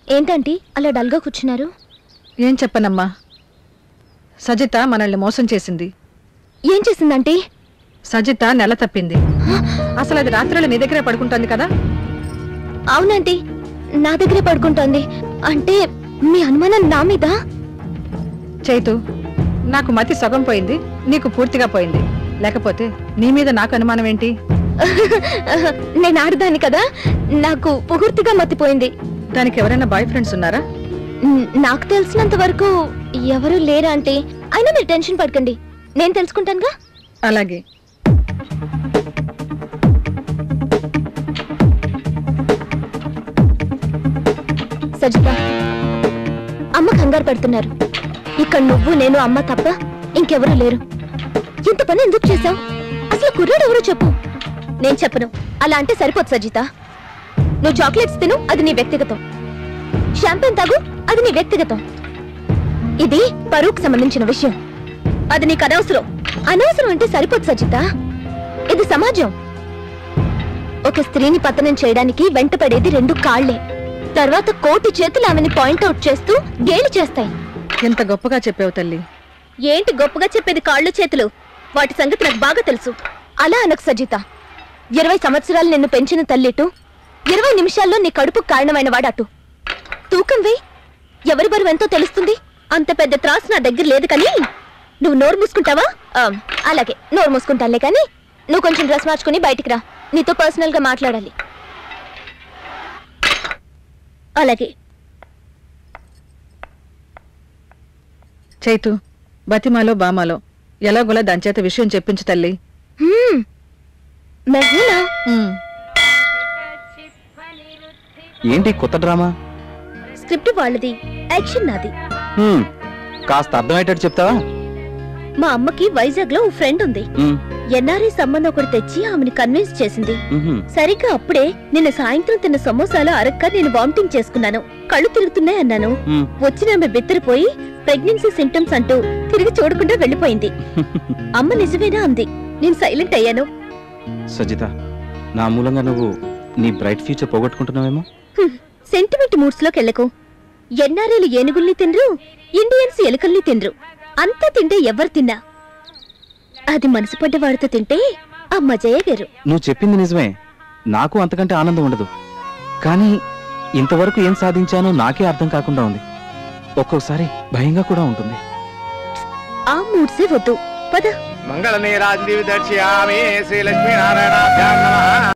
ఏంటంటీ అలా డల్గా కూర్చున్నారు ఏం చెప్పనమ్మా సజిత మనల్ని మోసం చేసింది ఏం చేసిందంటీ సజిత నెల తప్పింది అసలు అది రాత్రులు నీ దగ్గరే పడుకుంటుంది కదా అవునంటీ నా దగ్గరే పడుకుంటోంది అంటే మీ అనుమానం నా మీద చైతు నాకు మతి సగం పోయింది నీకు పూర్తిగా పోయింది లేకపోతే నీ మీద నాకు అనుమానం ఏంటి నేను ఆడదాన్ని కదా నాకు పూర్తిగా మతిపోయింది దానికి ఎవరైనా బాయ్ ఫ్రెండ్స్ ఉన్నారా న్- నాకు తెలిసినంత వరకు ఎవరు లేరా అంటే అయినా మీరు టెన్షన్ పడకండి నేను తెలుసుకుంటానుగా అలాగే సజిత అమ్మ కంగారు పడుతున్నారు ఇక్కడ నువ్వు నేను అమ్మ తప్ప ఇంకెవరూ లేరు ఇంత పని ఎందుకు చేశావు అసలు కుర్రాడు ఎవరో చెప్పు నేను చెప్పను అలా అంటే సరిపోదు సజిత నువ్వు చాక్లెట్స్ తిను అది నీ వ్యక్తిగతం షాంపెన్ తాగు అది నీ వ్యక్తిగతం ఇది పరువుకు సంబంధించిన విషయం అది నీకు అనవసరం అనవసరం అంటే సరిపోదు సజిత ఇది సమాజం ఒక స్త్రీని పతనం చేయడానికి వెంటపడేది రెండు కాళ్లే తర్వాత కోటి చేతులు ఆమెని పాయింట్అవుట్ చేస్తూ గేలి చేస్తాయి ఎంత గొప్పగా చెప్పావు తల్లి ఏంటి గొప్పగా చెప్పేది కాళ్ళు చేతులు వాటి సంగతి నాకు బాగా తెలుసు అలా అనకు సజిత ఇరవై సంవత్సరాలు నిన్ను పెంచిన తల్లిటు ఇరవై నిమిషాల్లో నీ కడుపు కారణమైన వాడటు తూకం వేయ్ ఎవరి బరువు ఎంతో తెలుస్తుంది అంత పెద్ద త్రాసు నా దగ్గర లేదు కానీ నువ్వు నోరు మూసుకుంటావా ఆ, అలాగే నోరు మూసుకుంటానులే కానీ నువ్వు కొంచెం డ్రెస్ మార్చుకుని బయటికి రా నీతో పర్సనల్ గా మాట్లాడాలి అలాగే చైతు బతిమాలో బామాలో ఎలాగోలా దాని చేత విషయం చెప్పించు తల్లి హ్మ్. మెహూనా ఉమ్. ఏంటి కొత్త డ్రామా స్క్రిప్ట్ వాళ్ళది యాక్షన్ నాది హ్మ్, కాస్త అర్థమయ్యేటట్టు చెప్తావా మా అమ్మకి వైజాగ్ లో ఓ ఫ్రెండ్ ఉంది హ్మ్, ఎన్ఆర్ఐ సంబంధం ఒకటి తెచ్చి ఆమెను కన్విన్స్ చేసింది మ్హూ. సరిగ్గా అప్పుడే నిన్న సాయంత్రం తిన్న సమోసాలు అరక్క నేను వామిటింగ్ చేసుకున్నాను కళ్ళు తిరుగుతున్నాయి అన్నాను హ్మ్. వచ్చిన ఆమె బిత్తరిపోయి ప్రెగ్నెన్సీ సింటమ్స్ అంటూ తిరిగి చూడకుండా వెళ్ళిపోయింది అమ్మ నిజమేనా అంది నేను సైలెంట్ అయ్యాను సజిత నా మూలంగా నువ్వు నీ బ్రైట్ ఫ్యూచర్ పోగొట్టుకుంటున్నావేమో సెంటిమెంట్ మూడ్స్ లోకి వెళ్ళకు ఎన్ఆర్ఐలు ఏనుగుల్ని తినరు ఇండియన్స్ ఎలుకల్ని తినరు అంతా తింటే ఎవరు తిన్నా అది మనసు పడ్డ వాడితో తింటే ఆ మజయే వేరు నువ్వు చెప్పింది నిజమే నాకు అంతకంటే ఆనందం ఉండదు కానీ ఇంతవరకు ఏం సాధించానో నాకే అర్థం కాకుండా ఉంది ఒక్కొక్కసారి భయంగా కూడా ఉంటుంది ఆ మూడ్సే వద్దు పద మంగళ నీరాజ దర్శయామి శ్రీ లక్ష్మీనారాయణ